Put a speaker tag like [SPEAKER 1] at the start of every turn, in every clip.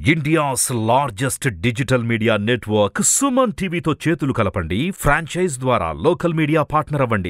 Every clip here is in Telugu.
[SPEAKER 1] India's largest digital media network Suman టీవీతో చేతులు కలపండి ఫ్రాంచైజ్ ద్వారా లోకల్ మీడియా పార్ట్నర్ అవ్వండి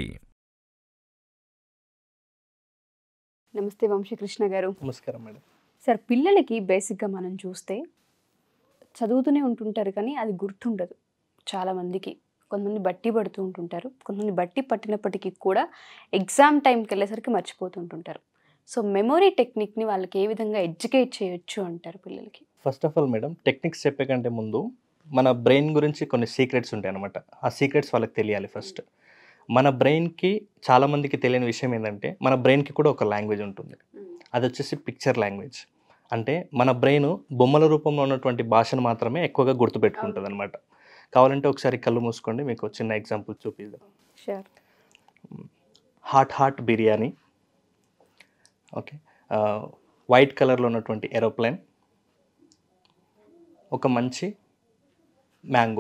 [SPEAKER 2] నమస్తే వంశీకృష్ణ గారు
[SPEAKER 3] నమస్కారం మేడం
[SPEAKER 2] సార్ పిల్లలకి బేసిక్గా మనం చూస్తే చదువుతూనే ఉంటుంటారు కానీ అది గుర్తుండదు చాలామందికి కొంతమంది బట్టి పడుతూ ఉంటుంటారు కొంతమంది బట్టి పట్టినప్పటికీ కూడా ఎగ్జామ్ టైంకి వెళ్ళేసరికి మర్చిపోతుంటుంటారు సో మెమొరీ టెక్నిక్ని వాళ్ళకి ఏ విధంగా ఎడ్యుకేట్ చేయొచ్చు అంటారు పిల్లలకి
[SPEAKER 3] first of all madam techniques చెప్పే కంటే ముందు మన బ్రెయిన్ గురించి కొన్ని సీక్రెట్స్ ఉంటాయి అనమాట ఆ సీక్రెట్స్ వాళ్ళకి తెలియాలి ఫస్ట్ మన బ్రెయిన్కి చాలామందికి తెలియని విషయం ఏంటంటే మన బ్రెయిన్కి కూడా ఒక లాంగ్వేజ్ ఉంటుంది అది వచ్చేసి పిక్చర్ లాంగ్వేజ్ అంటే మన బ్రెయిన్ బొమ్మల రూపంలో ఉన్నటువంటి భాషను మాత్రమే ఎక్కువగా గుర్తుపెట్టుకుంటుంది అనమాట కావాలంటే ఒకసారి కళ్ళు మూసుకోండి మీకు చిన్న ఎగ్జాంపుల్ చూపిద్దాం
[SPEAKER 2] sure
[SPEAKER 3] hot hot biryani okay white కలర్లో ఉన్నటువంటి ఏరోప్లేన్ ఒక మంచి మ్యాంగో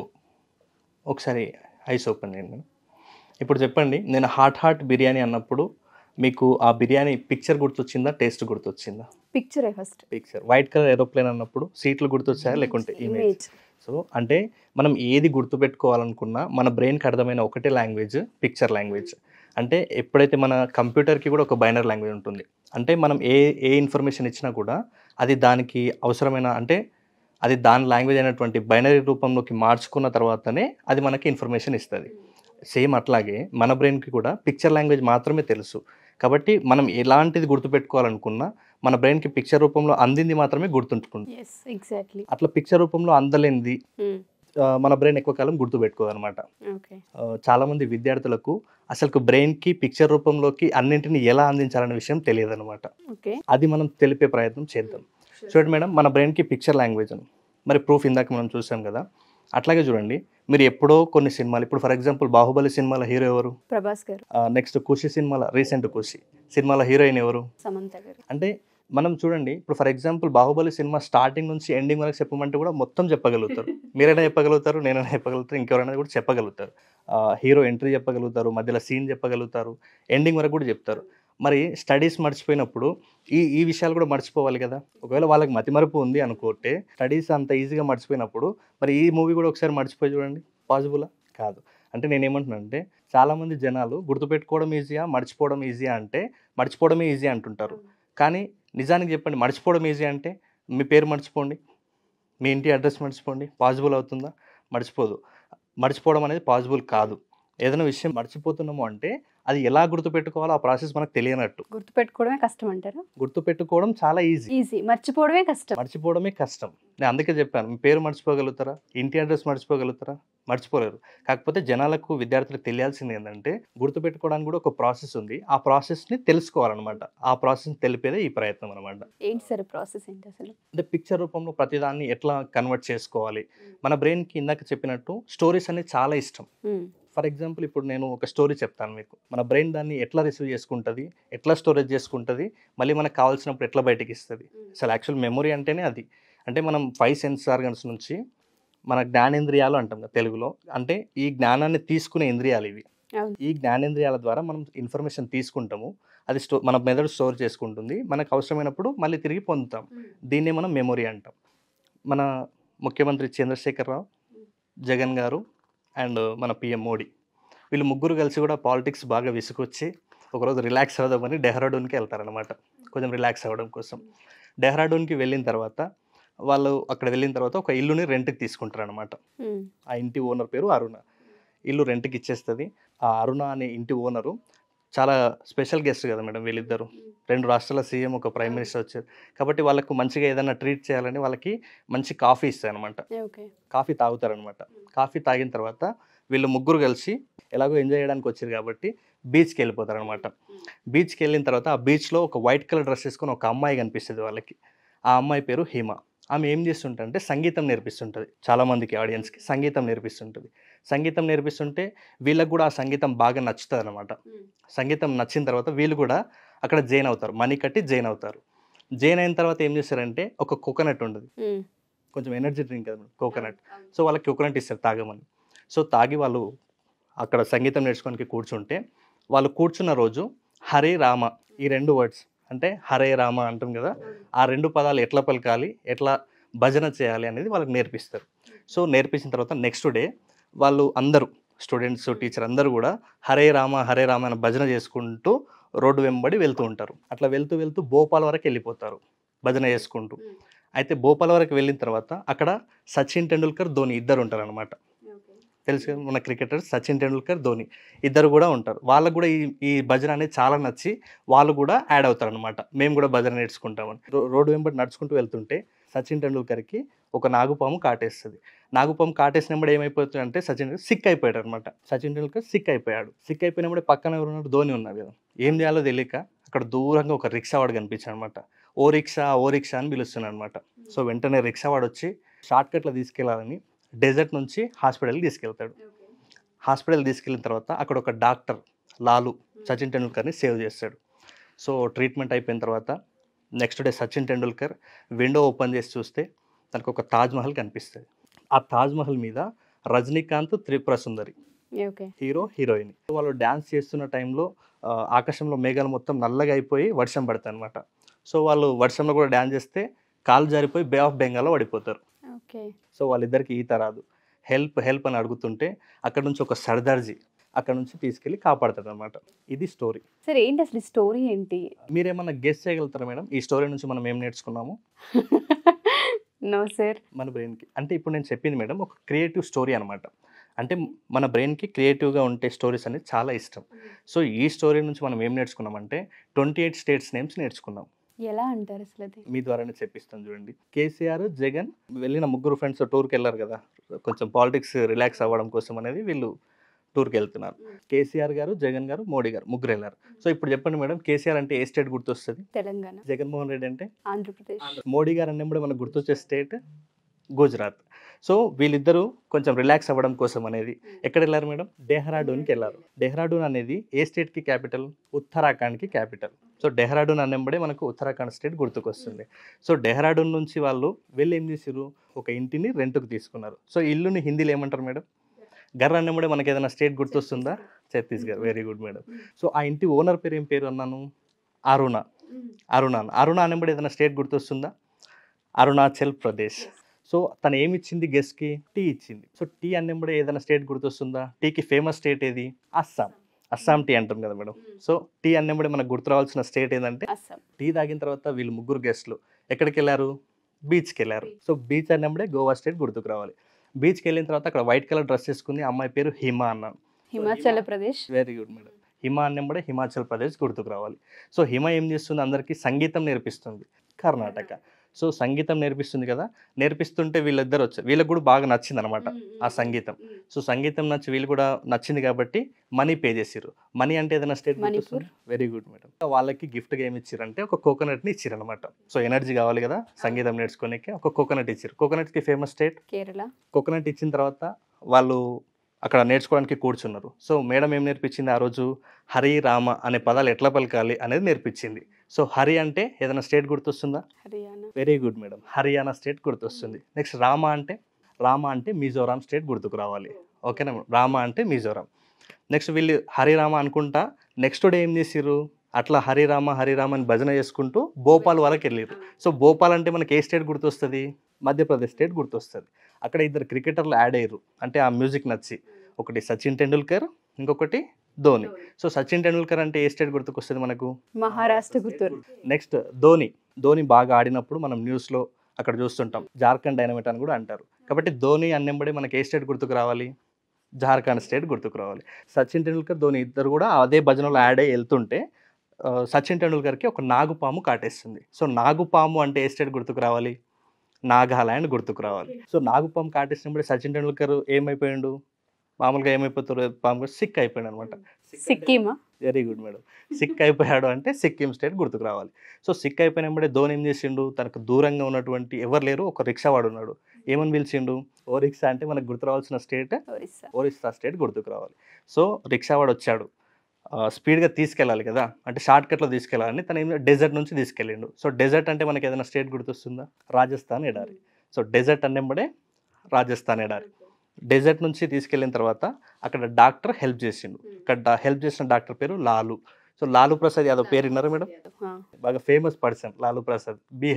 [SPEAKER 3] ఒకసారి ఐస్ ఓపెన్ చేయండి మేడం ఇప్పుడు చెప్పండి నేను హాట్ హాట్ బిర్యానీ అన్నప్పుడు మీకు ఆ బిర్యానీ పిక్చర్ గుర్తొచ్చిందా టేస్ట్ గుర్తొచ్చిందా
[SPEAKER 2] పిక్చరే first
[SPEAKER 3] picture white colour aeroplane అన్నప్పుడు సీట్లు గుర్తొచ్చాయా లేకుంటే ఇమేజ్
[SPEAKER 2] ఇమేజ్
[SPEAKER 3] సో అంటే మనం ఏది గుర్తుపెట్టుకోవాలనుకున్నా మన బ్రెయిన్కి అర్థమైన ఒకటే లాంగ్వేజ్ పిక్చర్ లాంగ్వేజ్ అంటే ఎప్పుడైతే మన కంప్యూటర్కి కూడా ఒక బైనర్ లాంగ్వేజ్ ఉంటుంది అంటే మనం ఏ ఏ ఇన్ఫర్మేషన్ ఇచ్చినా కూడా అది దానికి అవసరమైన అంటే అది దాని లాంగ్వేజ్ అయినటువంటి బైనరీ రూపంలోకి మార్చుకున్న తర్వాతనే అది మనకి ఇన్ఫర్మేషన్ ఇస్తుంది సేమ్ అట్లాగే మన బ్రెయిన్కి కూడా పిక్చర్ లాంగ్వేజ్ మాత్రమే తెలుసు కాబట్టి మనం ఎలాంటిది గుర్తుపెట్టుకోవాలనుకున్నా మన బ్రెయిన్కి పిక్చర్ రూపంలో అందింది మాత్రమే గుర్తుంటుంది
[SPEAKER 2] ఎస్ ఎగ్జాక్ట్లీ
[SPEAKER 3] అట్లా పిక్చర్ రూపంలో అందలేనిది ఆ, మన బ్రెయిన్ ఎక్కువ కాలం గుర్తుపెట్టుకోదన్నమాట
[SPEAKER 2] ఓకే
[SPEAKER 3] ఆ, చాలామంది విద్యార్థులకు అసలు బ్రెయిన్కి పిక్చర్ రూపంలోకి అన్నింటిని ఎలా అందించాలనే విషయం తెలియదు అనమాట
[SPEAKER 2] ఓకే
[SPEAKER 3] అది మనం తెలిపే ప్రయత్నం చేద్దాం చూడండి మేడం మన బ్రెయిన్కి పిక్చర్ లాంగ్వేజ్ అని మరి ప్రూఫ్ ఇందాక మనం చూసాం కదా అట్లాగే చూడండి మీరు ఎప్పుడో కొన్ని సినిమాలు ఇప్పుడు ఫర్ ఎగ్జాంపుల్ బాహుబలి సినిమాల హీరో ఎవరు
[SPEAKER 2] ప్రభాస్ గారు
[SPEAKER 3] నెక్స్ట్ ఖుషి సినిమాల రీసెంట్ ఖుషి సినిమాల హీరోయిన్ ఎవరు
[SPEAKER 2] సమంత గారు
[SPEAKER 3] అంటే మనం చూడండి ఇప్పుడు for example Baahubali cinema starting నుంచి ఎండింగ్ వరకు చెప్పమంటే కూడా మొత్తం చెప్పగలుగుతారు మీరైనా చెప్పగలుగుతారు నేనైనా చెప్పగలుగుతారు ఇంకెవరైనా కూడా చెప్పగలుగుతారు హీరో ఎంట్రీ చెప్పగలుగుతారు మధ్యలో సీన్ చెప్పగలుగుతారు ఎండింగ్ వరకు కూడా చెప్తారు మరి స్టడీస్ మర్చిపోయినప్పుడు ఈ ఈ విషయాలు కూడా మర్చిపోవాలి కదా ఒకవేళ వాళ్ళకి మతిమరుపు ఉంది అనుకుంటే స్టడీస్ అంత ఈజీగా మర్చిపోయినప్పుడు మరి ఈ మూవీ కూడా ఒకసారి మర్చిపోయి చూడండి పాసిబులా కాదు అంటే నేను ఏమంటున్నానంటే చాలామంది జనాలు గుర్తుపెట్టుకోవడం ఈజీయా మర్చిపోవడం ఈజీయా అంటే మర్చిపోవడమే ఈజీ అంటుంటారు కానీ నిజానికి చెప్పండి మర్చిపోవడం ఈజీ అంటే మీ పేరు మర్చిపోండి మీ ఇంటి అడ్రస్ మర్చిపోండి పాసిబుల్ అవుతుందా మర్చిపోదు మర్చిపోవడం అనేది పాసిబుల్ కాదు ఏదైనా విషయం మర్చిపోతున్నాము అంటే అది ఎలా గుర్తుపెట్టుకోవాలో ఆ ప్రాసెస్ మనకు తెలియనట్టు
[SPEAKER 2] గుర్తుపెట్టుకోవడమే కష్టం అంటారా
[SPEAKER 3] గుర్తుపెట్టుకోవడం చాలా ఈజీ
[SPEAKER 2] ఈజీ మర్చిపోవడమే కష్టం
[SPEAKER 3] మర్చిపోవడమే కష్టం నేను అందుకే చెప్పాను మీ పేరు మర్చిపోగలుగుతారా ఇంటి అడ్రస్ మర్చిపోగలుగుతారా మర్చిపోలేరు కాకపోతే జనాలకు విద్యార్థులకు తెలియాల్సింది ఏంటంటే గుర్తుపెట్టుకోవడానికి కూడా ఒక ప్రాసెస్ ఉంది ఆ ప్రాసెస్ని తెలుసుకోవాలన్నమాట ఆ ప్రాసెస్ తెలిపేదే ఈ ప్రయత్నం అనమాట
[SPEAKER 2] ఏంటి సార్ ప్రాసెస్ ఏంటి అసలు
[SPEAKER 3] అంటే పిక్చర్ రూపంలో ప్రతిదాన్ని ఎట్లా కన్వర్ట్ చేసుకోవాలి మన బ్రెయిన్కి ఇందాక చెప్పినట్టు స్టోరీస్ అనేది చాలా ఇష్టం
[SPEAKER 2] మ్మ్.
[SPEAKER 3] ఫర్ ఎగ్జాంపుల్ ఇప్పుడు నేను ఒక స్టోరీ చెప్తాను మీకు మన బ్రెయిన్ దాన్ని ఎట్లా రిసీవ్ చేసుకుంటుంది ఎట్లా స్టోరేజ్ చేసుకుంటుంది మళ్ళీ మనకు కావాల్సినప్పుడు ఎట్లా బయటకి ఇస్తుంది అసలు యాక్చువల్ మెమొరీ అంటేనే అది అంటే మనం ఫైవ్ సెన్స్ ఆర్గన్స్ నుంచి మన జ్ఞానేంద్రియాలు అంటాం కదా తెలుగులో అంటే ఈ జ్ఞానాన్ని తీసుకునే ఇంద్రియాలు ఇవి
[SPEAKER 2] అవును.
[SPEAKER 3] ఈ జ్ఞానేంద్రియాల ద్వారా మనం ఇన్ఫర్మేషన్ తీసుకుంటాము అది స్టో మన మెదడు స్టోర్ చేసుకుంటుంది మనకు అవసరమైనప్పుడు మళ్ళీ తిరిగి పొందుతాం దీన్నే మనం మెమొరీ అంటాం మన ముఖ్యమంత్రి చంద్రశేఖరరావు జగన్ గారు అండ్ మన పిఎం మోడీ వీళ్ళు ముగ్గురు కలిసి కూడా పాలిటిక్స్ బాగా విసుకొచ్చి ఒకరోజు రిలాక్స్ అవుదామని డెహ్రాడూన్కి వెళ్తారనమాట కొంచెం రిలాక్స్ అవ్వడం కోసం డెహ్రాడూన్కి వెళ్ళిన తర్వాత వాళ్ళు అక్కడ వెళ్ళిన తర్వాత ఒక ఇల్లుని రెంట్కి తీసుకుంటారనమాట
[SPEAKER 2] మ్మ్.
[SPEAKER 3] ఆ ఇంటి ఓనర్ పేరు అరుణ ఇల్లు రెంట్కి ఇచ్చేస్తుంది ఆ అరుణ అనే ఇంటి ఓనరు చాలా స్పెషల్ గెస్ట్ కదా మేడం వీళ్ళిద్దరు రెండు రాష్ట్రాల సీఎం ఒక ప్రైమ్ మినిస్టర్ వచ్చారు కాబట్టి వాళ్ళకు మంచిగా ఏదైనా ట్రీట్ చేయాలని వాళ్ళకి మంచి కాఫీ ఇస్తారనమాట
[SPEAKER 2] ఓకే
[SPEAKER 3] కాఫీ తాగుతారనమాట కాఫీ తాగిన తర్వాత వీళ్ళు ముగ్గురు కలిసి ఎలాగో ఎంజాయ్ చేయడానికి వచ్చారు కాబట్టి బీచ్కి వెళ్ళిపోతారనమాట బీచ్కి వెళ్ళిన తర్వాత ఆ బీచ్లో ఒక వైట్ కలర్ డ్రెస్ వేసుకొని ఒక అమ్మాయి కనిపిస్తుంది వాళ్ళకి ఆ అమ్మాయి పేరు హిమ ఆమె ఏం చేస్తుంటే సంగీతం నేర్పిస్తుంటుంది చాలామందికి ఆడియన్స్కి సంగీతం నేర్పిస్తుంటుంది సంగీతం నేర్పిస్తుంటే వీళ్ళకి కూడా ఆ సంగీతం బాగా నచ్చుతుంది అనమాట సంగీతం నచ్చిన తర్వాత వీళ్ళు కూడా అక్కడ జైన్ అవుతారు మనీ కట్టి జైన్ అవుతారు జైన్ అయిన తర్వాత ఏం చేస్తారంటే ఒక కోకోనట్ ఉంటుంది
[SPEAKER 2] మ్మ్.
[SPEAKER 3] కొంచెం ఎనర్జీ డ్రింక్ కదా కోకోనట్ సో వాళ్ళకి కోకోనట్ ఇస్తారు తాగమని సో తాగి వాళ్ళు అక్కడ సంగీతం నేర్చుకోనికి కూర్చుంటే వాళ్ళు కూర్చున్న రోజు హరే రామ ఈ రెండు వర్డ్స్ అంటే హరే రామ అంటాం కదా ఆ రెండు పదాలు ఎట్లా పలకాలి ఎట్లా భజన చేయాలి అనేది వాళ్ళకి నేర్పిస్తారు సో నేర్పించిన తర్వాత నెక్స్ట్ డే వాళ్ళు అందరూ స్టూడెంట్స్ టీచర్ అందరూ కూడా హరే రామ హరే రామ అని భజన చేసుకుంటూ రోడ్డు వెంబడి వెళ్తూ ఉంటారు అట్లా వెళ్తూ వెళ్తూ భోపాల్ వరకు వెళ్ళిపోతారు భజన చేసుకుంటూ అయితే భోపాల్ వరకు వెళ్ళిన తర్వాత అక్కడ సచిన్ టెండూల్కర్ ధోని ఇద్దరు ఉంటారు అనమాట తెలుసు కదా మన క్రికెటర్ సచిన్ టెండూల్కర్ ధోని ఇద్దరు కూడా ఉంటారు వాళ్ళకు కూడా ఈ ఈ భజన అనేది చాలా నచ్చి వాళ్ళు కూడా యాడ్ అవుతారు అనమాట మేము కూడా భజన నేర్చుకుంటామని రో- రోడ్డు వెంబడి నడుచుకుంటూ వెళ్తుంటే సచిన్ టెండూల్కర్కి ఒక నాగుపాము కాటేస్తుంది నాగుపాము కాటేసినప్పుడు ఏమైపోతుంది అంటే సచిన్ సిక్ అయిపోయాడు అనమాట సచిన్ టెండూల్కర్ సిక్ అయిపోయాడు సిక్ అయిపోయినప్పుడు పక్కన ఎవరు ఉన్నారు ధోని ఉన్నారు కదా ఏం చేయాలో తెలియక అక్కడ దూరంగా ఒక రిక్షా వాడు కనిపించాడు అనమాట ఓ రిక్షా ఓ రిక్షా అని పిలుస్తున్నాడు అనమాట సో వెంటనే రిక్షా వాడు వచ్చి షార్ట్ కట్లో తీసుకెళ్లాలని డెజర్ట్ నుంచి హాస్పిటల్కి తీసుకెళ్తాడు హాస్పిటల్ తీసుకెళ్ళిన తర్వాత అక్కడ ఒక డాక్టర్ లాలు సచిన్ టెండూల్కర్ని సేవ్ చేస్తాడు సో ట్రీట్మెంట్ అయిపోయిన తర్వాత next day Sachin Tendulkar window open చేసి చూస్తే తనకు ఒక తాజ్ మహల్ కనిపిస్తుంది ఆ తాజ్ మహల్ మీద Rajinikanth Tripura Sundari
[SPEAKER 2] okay
[SPEAKER 3] hero heroine వాళ్ళు డ్యాన్స్ చేస్తున్న టైంలో ఆ, ఆకాశంలో మేఘాలు మొత్తం నల్లగా అయిపోయి వర్షం పడతాయి అనమాట సో వాళ్ళు వర్షంలో కూడా డ్యాన్స్ చేస్తే కాలు జారిపోయి బే ఆఫ్ బెంగాల్లో పడిపోతారు
[SPEAKER 2] ఓకే
[SPEAKER 3] సో వాళ్ళిద్దరికి ఈత రాదు హెల్ప్ హెల్ప్ అని అడుగుతుంటే అక్కడ నుంచి ఒక సర్దార్జీ అక్కడ నుంచి తీసుకెళ్ళి కాపాడతాడు అనమాట ఇది స్టోరీ
[SPEAKER 2] సరే ఏంటి అసలు స్టోరీ ఏంటి
[SPEAKER 3] మీరేమన్నా గెస్ట్ చేయగలుగుతారా మేడం ఈ స్టోరీ నుంచి మనం ఏం నేర్చుకున్నాము
[SPEAKER 2] నో సార్
[SPEAKER 3] మన బ్రెయిన్కి అంటే ఇప్పుడు నేను చెప్పింది మేడం ఒక క్రియేటివ్ స్టోరీ అనమాట అంటే మన బ్రెయిన్కి క్రియేటివ్గా ఉంటే స్టోరీస్ అనేది చాలా ఇష్టం సో ఈ స్టోరీ నుంచి మనం ఏం నేర్చుకున్నామంటే ట్వంటీ ఎయిట్ స్టేట్స్ నేమ్స్ నేర్చుకున్నాం
[SPEAKER 2] ఎలా అంటారు అసలు అది
[SPEAKER 3] మీ ద్వారానే చెప్పిస్తాను చూడండి కేసీఆర్ జగన్ వెళ్ళిన ముగ్గురు ఫ్రెండ్స్ టూర్కి వెళ్ళారు కదా కొంచెం పాలిటిక్స్ రిలాక్స్ అవ్వడం కోసం అనేది వీళ్ళు టూర్కి వెళ్తున్నారు కేసీఆర్ గారు జగన్ గారు మోడీ గారు ముగ్గురు వెళ్ళారు సో ఇప్పుడు చెప్పండి మేడం కేసీఆర్ అంటే ఏ స్టేట్ గుర్తొస్తుంది
[SPEAKER 2] తెలంగాణ
[SPEAKER 3] జగన్మోహన్ రెడ్డి అంటే
[SPEAKER 2] ఆంధ్రప్రదేశ్
[SPEAKER 3] మోడీ గారు అన్నప్పుడు మనకు గుర్తొచ్చే స్టేట్ గుజరాత్ సో వీళ్ళిద్దరూ కొంచెం రిలాక్స్ అవ్వడం కోసం అనేది ఎక్కడ వెళ్ళారు మేడం డెహ్రాడూన్కి వెళ్ళారు డెహ్రాడూన్ అనేది ఏ స్టేట్కి క్యాపిటల్ ఉత్తరాఖండ్కి క్యాపిటల్ సో డెహ్రాడూన్ అన్నప్పుడే మనకు ఉత్తరాఖండ్ స్టేట్ గుర్తుకొస్తుంది సో డెహ్రాడూన్ నుంచి వాళ్ళు వెళ్ళి ఏం చేసారు ఒక ఇంటిని రెంట్కి తీసుకున్నారు సో ఇల్లుని హిందీలో ఏమంటారు మేడం గర్ర అన్నప్పుడే మనకి ఏదైనా స్టేట్ గుర్తొస్తుందా Chhattisgarh very good madam so ఆ ఇంటి ఓనర్ పేరు ఏం పేరు అన్నాను అరుణ అరుణ అన్న. అరుణ అన్నప్పుడు ఏదైనా స్టేట్ గుర్తొస్తుందా అరుణాచల్ ప్రదేశ్ సో తను ఏమి ఇచ్చింది గెస్ట్కి టీ ఇచ్చింది సో టీ అన్నప్పుడు ఏదైనా స్టేట్ గుర్తొస్తుందా టీకి ఫేమస్ స్టేట్ ఏది అస్సాం అస్సాం టీ అంటాం కదా మేడం సో టీ అన్నప్పుడు మనకు గుర్తు రావాల్సిన స్టేట్ ఏంటంటే
[SPEAKER 2] అస్సాం
[SPEAKER 3] టీ తాగిన తర్వాత వీళ్ళు ముగ్గురు గెస్ట్లు ఎక్కడికి వెళ్ళారు బీచ్కి వెళ్ళారు సో బీచ్ అన్నప్పుడే గోవా స్టేట్ గుర్తుకు రావాలి బీచ్కి వెళ్ళిన తర్వాత అక్కడ వైట్ కలర్ డ్రెస్ వేసుకుంది అమ్మాయి పేరు హిమ అన్నాను
[SPEAKER 2] Himachal Pradesh
[SPEAKER 3] very good madam Hima అన్నప్పుడే హిమాచల్ ప్రదేశ్ గుర్తుకు రావాలి సో హిమ ఏం చేస్తుంది అందరికీ సంగీతం నేర్పిస్తుంది కర్ణాటక సో సంగీతం నేర్పిస్తుంది కదా నేర్పిస్తుంటే వీళ్ళిద్దరు వచ్చారు వీళ్ళకి కూడా బాగా నచ్చింది అనమాట ఆ సంగీతం సో సంగీతం నచ్చి వీళ్ళు కూడా నచ్చింది కాబట్టి మనీ పే చేసిర్రు మనీ అంటే ఏదైనా state
[SPEAKER 2] Manipur.
[SPEAKER 3] Very good madam వాళ్ళకి గిఫ్ట్గా ఏమి ఇచ్చారంటే ఒక కోకోనట్ని ఇచ్చారు అనమాట సో ఎనర్జీ కావాలి కదా సంగీతం నేర్చుకోనికి ఒక కోకోనట్ ఇచ్చారు కోకోనట్కి ఫేమస్ స్టేట్
[SPEAKER 2] కేరళ
[SPEAKER 3] కోకోనట్ ఇచ్చిన తర్వాత వాళ్ళు అక్కడ నేర్చుకోవడానికి కూర్చున్నారు సో మేడం ఏం నేర్పించింది ఆ రోజు హరి రామ అనే పదాలు ఎట్లా పలకాలి అనేది నేర్పించింది సో హరి అంటే ఏదైనా స్టేట్ గుర్తొస్తుందా
[SPEAKER 2] Haryana
[SPEAKER 3] very good madam Haryana state గుర్తొస్తుంది నెక్స్ట్ రామ అంటే రామ అంటే మిజోరాం స్టేట్ గుర్తుకు రావాలి ఓకేనా మేడం? రామ అంటే మిజోరాం నెక్స్ట్ వీళ్ళు హరిరామ అనుకుంటా నెక్స్ట్ డే ఏం చేసిర్రు అట్లా హరిరామ హరిరామ అని భజన చేసుకుంటూ భోపాల్ వరకు వెళ్ళారు సో భోపాల్ అంటే మనకి ఏ స్టేట్ గుర్తొస్తుంది మధ్యప్రదేశ్ స్టేట్ గుర్తొస్తుంది అక్కడ ఇద్దరు క్రికెటర్లు యాడ్ అయ్యారు అంటే ఆ మ్యూజిక్ నచ్చి ఒకటి సచిన్ టెండూల్కర్ ఇంకొకటి ధోని సో సచిన్ టెండూల్కర్ అంటే ఏ స్టేట్ గుర్తుకొస్తుంది మనకు
[SPEAKER 2] మహారాష్ట్ర గుర్తూరు
[SPEAKER 3] నెక్స్ట్ ధోని ధోని బాగా ఆడినప్పుడు మనం న్యూస్లో అక్కడ చూస్తుంటాం జార్ఖండ్ డైనమైట్ అని కూడా అంటారు కాబట్టి ధోని అన్నెంబడి మనకి ఏ స్టేట్ గుర్తుకు రావాలి జార్ఖండ్ స్టేట్ గుర్తుకు రావాలి సచిన్ టెండూల్కర్ ధోని ఇద్దరు కూడా అదే భజనలో యాడ్ అయ్యి వెళ్తుంటే ఆ, సచిన్ టెండూల్కర్కి ఒక నాగుపాము కాటేస్తుంది సో నాగుపాము అంటే ఏ స్టేట్ గుర్తుకు రావాలి నాగాలాండ్ గుర్తుకు రావాలి సో నాగుపాము కాటేసినప్పుడు సచిన్ టెండూల్కర్ ఏమైపోయాడు మామూలుగా ఏమైపోతారు పాము సిక్ అయిపోయాడు అనమాట
[SPEAKER 2] సిక్కిమా
[SPEAKER 3] వెరీ గుడ్ మేడం సిక్ అయిపోయాడు అంటే సిక్కిం స్టేట్ గుర్తుకు రావాలి సో సిక్ అయిపోయినప్పుడే ధోని ఏం చేసిండు తనకు దూరంగా ఉన్నటువంటి ఎవరు లేరు ఒక రిక్షా వాడు ఉన్నాడు ఏమని పిలిచిండు ఓ రిక్షా అంటే మనకు గుర్తు రావాల్సిన స్టేట్
[SPEAKER 2] ఒరిస్సా
[SPEAKER 3] ఒరిస్సా స్టేట్ గుర్తుకు రావాలి సో రిక్షా వాడు వచ్చాడు ఆ, స్పీడ్గా తీసుకెళ్ళాలి కదా అంటే షార్ట్ కట్లో తీసుకెళ్ళాలని తను ఏం డెజర్ట్ నుంచి తీసుకెళ్ళిండు సో డెజర్ట్ అంటే మనకి ఏదైనా స్టేట్ గుర్తొస్తుందా రాజస్థాన్ ఎడారి సో డెజర్ట్ అన్నెంబడే రాజస్థాన్ ఎడారి డెజర్ట్ నుంచి తీసుకెళ్ళిన తర్వాత అక్కడ డాక్టర్ హెల్ప్ చేసిండు అక్కడ హెల్ప్ చేసిన డాక్టర్ పేరు లాలు సో లాలు ప్రసాద్ యాదవ్ పేరు విన్నారా మేడం
[SPEAKER 2] ఆ,
[SPEAKER 3] బాగా famous person Lalu Prasad Bihar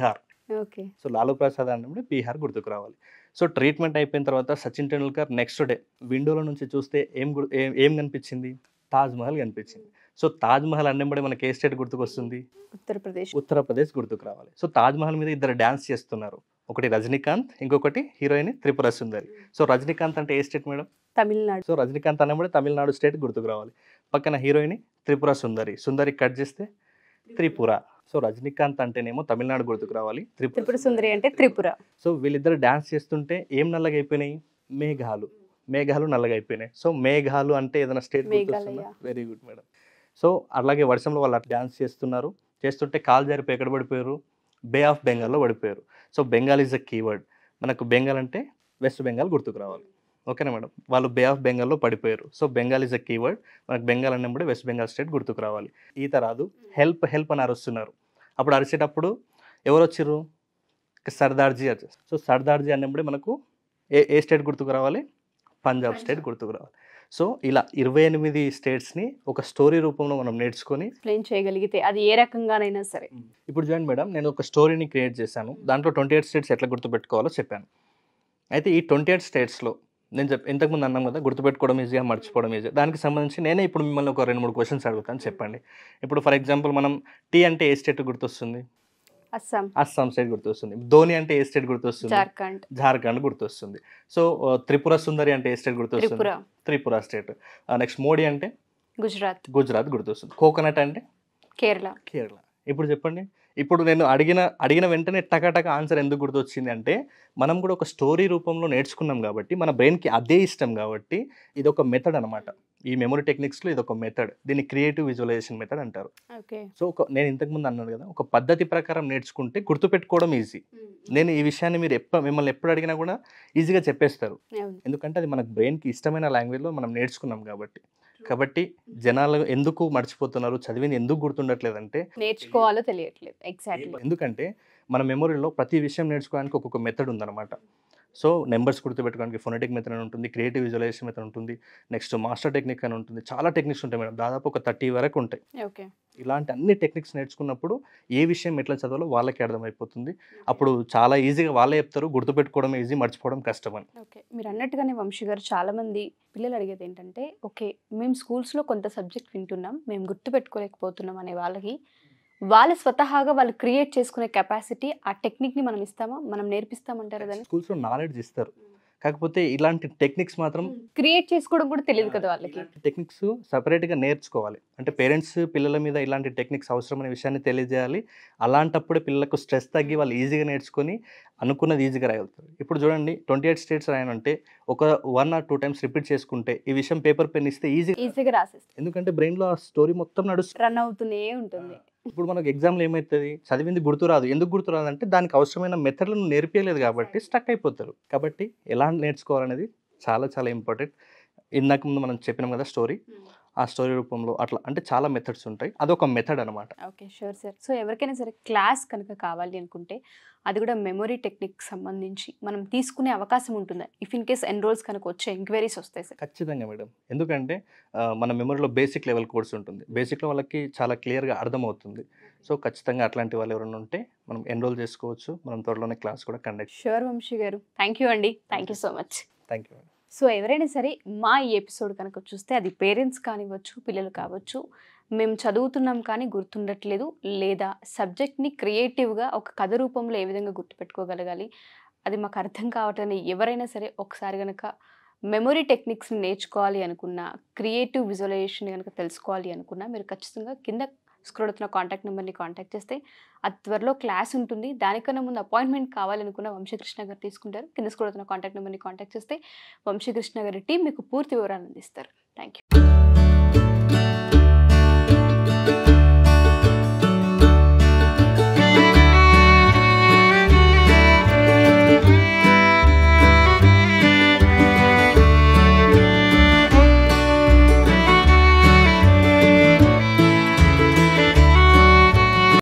[SPEAKER 2] okay
[SPEAKER 3] so Lalu Prasad అన్నప్పుడు బీహార్ గుర్తుకు రావాలి సో ట్రీట్మెంట్ అయిపోయిన తర్వాత సచిన్ టెండూల్కర్ నెక్స్ట్ డే విండోలో నుంచి చూస్తే ఏం గుర్- ఏం ఏం కనిపించింది తాజ్ మహల్ కనిపించింది సో తాజ్ మహల్ అన్నప్పుడు మనకి ఏ స్టేట్ గుర్తుకు వస్తుంది
[SPEAKER 2] ఉత్తరప్రదేశ్
[SPEAKER 3] ఉత్తరప్రదేశ్ గుర్తుకు రావాలి సో తాజ్ మహల్ మీద ఇద్దరు డ్యాన్స్ చేస్తున్నారు ఒకటి రజనీకాంత్ ఇంకొకటి హీరోయిన్ త్రిపుర సుందరి సో రజనీకాంత్ అంటే ఏ state madam
[SPEAKER 2] Tamil Nadu
[SPEAKER 3] so Rajinikanth అన్నప్పుడు తమిళనాడు స్టేట్ గుర్తుకు రావాలి పక్కన హీరోయిన్ త్రిపుర సుందరి సుందరి కట్ చేస్తే త్రిపుర సో రజనీకాంత్ అంటేనేమో తమిళనాడు గుర్తుకు రావాలి
[SPEAKER 2] త్రిపుర సుందరి అంటే త్రిపుర
[SPEAKER 3] సో వీళ్ళిద్దరు డ్యాన్స్ చేస్తుంటే ఏం నల్లగా అయిపోయినాయి మేఘాలు మేఘాలు నల్లగా అయిపోయినాయి సో మేఘాలు అంటే ఏదైనా state
[SPEAKER 2] Meghalaya.
[SPEAKER 3] Very good madam so అలాగే వర్షంలో వాళ్ళు డ్యాన్స్ చేస్తున్నారు చేస్తుంటే కాలు జారి ఎక్కడ పడిపోయారు బే ఆఫ్ బెంగాల్లో పడిపోయారు so Bengal is a keyword మనకు బెంగాల్ అంటే వెస్ట్ బెంగాల్ గుర్తుకు రావాలి ఓకేనా మేడం వాళ్ళు బే ఆఫ్ బెంగాల్లో పడిపోయారు so Bengal is a keyword మనకు బెంగాల్ అన్నప్పుడు వెస్ట్ బెంగాల్ స్టేట్ గుర్తుకు రావాలి ఈత రాదు హెల్ప్ హెల్ప్ అని అరుస్తున్నారు అప్పుడు అరిచేటప్పుడు ఎవరు వచ్చిర్రు సర్దార్జీ వచ్చారు సో సర్దార్జీ అన్నప్పుడు మనకు ఏ ఏ స్టేట్ గుర్తుకు రావాలి పంజాబ్ స్టేట్ గుర్తుకు రావాలి సో ఇలా ఇరవై ఎనిమిది స్టేట్స్ని ఒక స్టోరీ రూపంలో మనం నేర్చుకొని
[SPEAKER 2] ఎక్స్ప్లెయిన్ చేయగలిగితే అది ఏ రకంగానైనా సరే
[SPEAKER 3] ఇప్పుడు చూడండి మేడం నేను ఒక స్టోరీని క్రియేట్ చేశాను దాంట్లో ట్వంటీ ఎయిట్ స్టేట్స్ ఎట్లా గుర్తుపెట్టుకోవాలో చెప్పాను అయితే ఈ ట్వంటీ ఎయిట్ స్టేట్స్లో నేను చెప్ ఇంతకుముందు అన్నాం కదా గుర్తుపెట్టుకోవడం ఈజీగా మర్చిపోవడం ఈజీ దానికి సంబంధించి నేనే ఇప్పుడు మిమ్మల్ని ఒక రెండు మూడు క్వశ్చన్స్ అడుగుతాను చెప్పండి ఇప్పుడు ఫర్ ఎగ్జాంపుల్ మనం టీ అంటే ఏ స్టేట్ గుర్తొస్తుంది
[SPEAKER 2] అస్సాం
[SPEAKER 3] అస్సాం స్టేట్ గుర్తొస్తుంది ధోని అంటే ఏ స్టేట్ గుర్తొస్తుంది
[SPEAKER 2] జార్ఖండ్
[SPEAKER 3] జార్ఖండ్ గుర్తొస్తుంది సో ఆ, త్రిపుర సుందరి అంటే ఏ స్టేట్ గుర్తొస్తుంది
[SPEAKER 2] త్రిపుర
[SPEAKER 3] త్రిపుర స్టేట్ నెక్స్ట్ మోడీ అంటే
[SPEAKER 2] గుజరాత్
[SPEAKER 3] గుజరాత్ గుర్తొస్తుంది కోకోనట్ అంటే
[SPEAKER 2] కేరళ
[SPEAKER 3] కేరళ ఇప్పుడు చెప్పండి ఇప్పుడు నేను అడిగిన అడిగిన వెంటనే టకాటక ఆన్సర్ ఎందుకు గుర్తొచ్చింది అంటే మనం కూడా ఒక స్టోరీ రూపంలో నేర్చుకున్నాం కాబట్టి మన బ్రెయిన్కి అదే ఇష్టం కాబట్టి ఇది ఒక మెథడ్ అనమాట ఈ మెమరీ టెక్నిక్స్లో ఇది ఒక మెథడ్ దీన్ని క్రియేటివ్ విజువలైజేషన్ మెథడ్ అంటారు
[SPEAKER 2] ఓకే
[SPEAKER 3] సో ఒక నేను ఇంతకుముందు అన్నాను కదా ఒక పద్ధతి ప్రకారం నేర్చుకుంటే గుర్తుపెట్టుకోవడం ఈజీ నేను ఈ విషయాన్ని మీరు ఎప్ప మిమ్మల్ని ఎప్పుడు అడిగినా కూడా ఈజీగా చెప్పేస్తారు
[SPEAKER 2] అవును
[SPEAKER 3] ఎందుకంటే అది మన బ్రెయిన్కి ఇష్టమైన లాంగ్వేజ్లో మనం నేర్చుకున్నాం కాబట్టి కాబట్టి జనాలు ఎందుకు మర్చిపోతున్నారు చదివింది ఎందుకు గుర్తుండట్లేదంటే
[SPEAKER 2] నేర్చుకోవాలో తెలియట్లేదు ఎగ్జాక్ట్లీ
[SPEAKER 3] ఎందుకంటే మన మెమొరీలో ప్రతి విషయం నేర్చుకోవడానికి ఒక్కొక్క మెథడ్ ఉందన్నమాట సో నెంబర్స్ గుర్తుపెట్టుకోవడానికి ఫొనెటిక్ మెథడ్ అని ఉంటుంది క్రియేటివ్ విజువలైజేషన్ మెథడ్ ఉంటుంది నెక్స్ట్ మాస్టర్ టెక్నిక్ అని ఉంటుంది చాలా టెక్నిక్స్ ఉంటాయి మేడం దాదాపు ఒక థర్టీ వరకు ఉంటాయి
[SPEAKER 2] ఓకే
[SPEAKER 3] ఇలాంటి అన్ని టెక్నిక్స్ నేర్చుకున్నప్పుడు ఏ విషయం ఎట్లా చదవాలో వాళ్ళకి అర్థమైపోతుంది అప్పుడు చాలా ఈజీగా వాళ్ళే చెప్తారు గుర్తుపెట్టుకోవడం ఈజీ మర్చిపోవడం కష్టం అని
[SPEAKER 2] ఓకే మీరు అన్నట్టుగానే వంశీ గారు చాలా మంది పిల్లలు అడిగేది ఏంటంటే ఓకే మేము స్కూల్స్లో కొంత సబ్జెక్ట్ వింటున్నాం మేము గుర్తుపెట్టుకోలేకపోతున్నాం అనే వాళ్ళకి వాళ్ళ స్వతహాగా వాళ్ళు క్రియేట్ చేసుకునే కెపాసిటీ ఆ టెక్నిక్ని మనం ఇస్తామా మనం నేర్పిస్తామంటారు దాన్ని
[SPEAKER 3] స్కూల్స్లో నాలెడ్జ్ ఇస్తారు కాకపోతే ఇలాంటి టెక్నిక్స్ మాత్రం
[SPEAKER 2] క్రియేట్ చేసుకోవడం కూడా తెలియదు కదా వాళ్ళకి
[SPEAKER 3] టెక్నిక్స్ సపరేట్గా నేర్చుకోవాలి అంటే పేరెంట్స్ పిల్లల మీద ఇలాంటి టెక్నిక్స్ అవసరం అనే విషయాన్ని తెలియజేయాలి అలాంటప్పుడే పిల్లలకు స్ట్రెస్ తగ్గి వాళ్ళు ఈజీగా నేర్చుకొని అనుకున్నది ఈజీగా రాయగలుగుతారు ఇప్పుడు చూడండి ట్వంటీ ఎయిట్ స్టేట్స్ రాయనంటే ఒక one or two times repeat చేసుకుంటే ఈ విషయం పేపర్ పెన్ ఇస్తే ఈజీ
[SPEAKER 2] ఈజీగా రాసేస్తారు
[SPEAKER 3] ఎందుకంటే బ్రెయిన్లో ఆ స్టోరీ మొత్తం నడుస్తుంది
[SPEAKER 2] రన్ అవుతూనే ఉంటుంది
[SPEAKER 3] ఇప్పుడు మనకు ఎగ్జామ్లో ఏమవుతుంది చదివింది గుర్తురాదు ఎందుకు గుర్తురాదు అంటే దానికి అవసరమైన మెథడ్లను నేర్పించలేదు కాబట్టి స్టక్ అయిపోతారు కాబట్టి ఎలా నేర్చుకోవాలనేది చాలా చాలా ఇంపార్టెంట్ ఇందాక ముందు మనం చెప్పినాం కదా స్టోరీ ఆ స్టోరీ రూపంలో అట్లా అంటే చాలా మెథడ్స్ ఉంటాయి అదొక మెథడ్ అనమాట
[SPEAKER 2] ఓకే షూర్ సార్ సో ఎవరికైనా సరే క్లాస్ కనుక కావాలి అనుకుంటే అది కూడా మెమొరీ టెక్నిక్ సంబంధించి మనం తీసుకునే అవకాశం ఉంటుందా ఇఫ్ ఇన్ కేస్ ఎన్రోల్స్ కనుక వచ్చే ఎంక్వైరీస్ వస్తాయి సార్
[SPEAKER 3] ఖచ్చితంగా మేడం ఎందుకంటే ఆ, మన మెమరీలో బేసిక్ లెవెల్ కోర్స్ ఉంటుంది బేసిక్లో వాళ్ళకి చాలా క్లియర్గా అర్థమవుతుంది సో ఖచ్చితంగా అట్లాంటి వాళ్ళు ఎవరైనా ఉంటే మనం ఎన్రోల్ చేసుకోవచ్చు మనం త్వరలోనే క్లాస్ కూడా కండక్ట్
[SPEAKER 2] షూర్ వంశీ గారు థ్యాంక్ యూ అండి thank you so much
[SPEAKER 3] thank you madam
[SPEAKER 2] so ఎవరైనా సరే మా ఈ ఎపిసోడ్ కనుక చూస్తే అది పేరెంట్స్ కానివ్వచ్చు పిల్లలు కావచ్చు మేము చదువుతున్నాం కానీ గుర్తుండట్లేదు లేదా సబ్జెక్ట్ని క్రియేటివ్గా ఒక కథ రూపంలో ఏ విధంగా గుర్తుపెట్టుకోగలగాలి అది మాకు అర్థం కావట్లని ఎవరైనా సరే ఒకసారి కనుక మెమొరీ టెక్నిక్స్ని నేర్చుకోవాలి అనుకున్నా క్రియేటివ్ విజువలైజేషన్ కనుక తెలుసుకోవాలి అనుకున్నా మీరు ఖచ్చితంగా కింద స్క్రోల్ అవుతున్న కాంటాక్ట్ నెంబర్ని కాంటాక్ట్ చేస్తే అది త్వరలో క్లాస్ ఉంటుంది దానికన్నా ముందు అపాయింట్మెంట్ కావాలనుకున్న వంశీకృష్ణ గారు తీసుకుంటారు కింద స్క్రోల్ అవుతున్న కాంటాక్ట్ నెంబర్ని కాంటాక్ట్ చేస్తే వంశీకృష్ణ గారి టీం మీకు పూర్తి వివరాలు అందిస్తారు థ్యాంక్ యూ